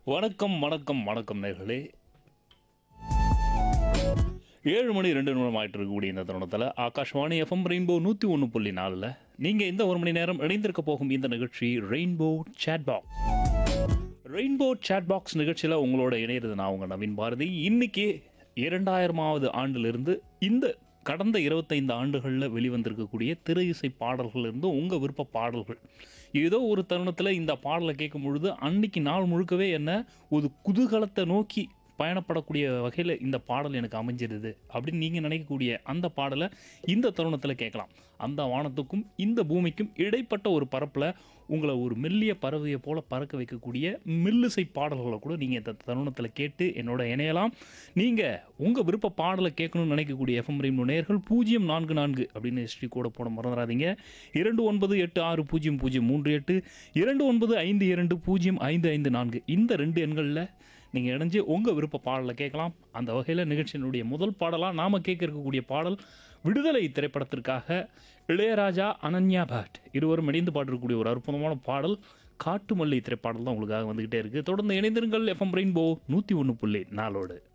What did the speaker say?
வணக்கம் வணக்கம் வணக்கம் நேர்களே ஏழு மணி ரெண்டு நிமிடம் ஆயிட்டு இருக்கக்கூடிய இந்த தருணத்தில் ஆகாஷ்வாணி எஃப்எம் ரெயின்போ நூற்றி ஒன்று புள்ளி நாலில் நீங்கள் இந்த ஒரு மணி நேரம் இணைந்திருக்க போகும் இந்த நிகழ்ச்சி rainbow chat box rainbow chat box நிகழ்ச்சியில் உங்களோட இணையிறது நான் உங்கள் நவீன் பாரதி இன்னைக்கு இரண்டாயிரமாவது ஆண்டிலிருந்து இந்த கடந்த இருபத்தைந்து ஆண்டுகளில் வெளிவந்திருக்கக்கூடிய திரை இசை பாடல்களிலிருந்து உங்கள் விருப்ப பாடல்கள் ஏதோ ஒரு தருணத்தில் இந்த பாடலை கேட்கும் பொழுது அன்னைக்கு நாள் முழுக்கவே என்ன ஒரு குதூகலத்தை நோக்கி பயணப்படக்கூடிய வகையில் இந்த பாடல் எனக்கு அமைஞ்சிருது அப்படின்னு நீங்கள் நினைக்கக்கூடிய அந்த பாடலை இந்த தருணத்தில் கேட்கலாம் அந்த வானத்துக்கும் இந்த பூமிக்கும் இடைப்பட்ட ஒரு பரப்பில் உங்களை ஒரு மெல்லிய பறவையை போல பறக்க வைக்கக்கூடிய மில்லிசை பாடல்களை கூட நீங்கள் இந்த தருணத்தில் கேட்டு என்னோட இணையலாம் நீங்கள் உங்கள் விருப்ப பாடலை கேட்கணும்னு நினைக்கக்கூடிய எஃப்எம் ரெயின்போ நேயர்கள் பூஜ்ஜியம் நான்கு நான்கு அப்படின்னு ஸ்ரீ கூட போட மறந்துடாதீங்க இரண்டு ஒன்பது எட்டு ஆறு பூஜ்ஜியம் பூஜ்ஜியம் மூன்று எட்டு இரண்டு ஒன்பது ஐந்து இரண்டு பூஜ்ஜியம் ஐந்து ஐந்து நான்கு இந்த ரெண்டு எண்களில் நீங்கள் இணைஞ்சு உங்கள் விருப்ப பாடலை கேட்கலாம் அந்த வகையில் நிகழ்ச்சியினுடைய முதல் பாடலாக நாம் கேட்க இருக்கக்கூடிய பாடல் விடுதலை திரைப்படத்திற்காக இளையராஜா அனன்யா பட் இருவரும் இணைந்து பாடிருக்கக்கூடிய ஒரு அற்புதமான பாடல் காட்டுமல்லி திரைப்பாடல் தான் உங்களுக்காக வந்துக்கிட்டே இருக்குது தொடர்ந்து இணைந்திருங்கள் எஃப்எம் ரெயின்போ நூற்றி ஒன்று புள்ளி நாலோடு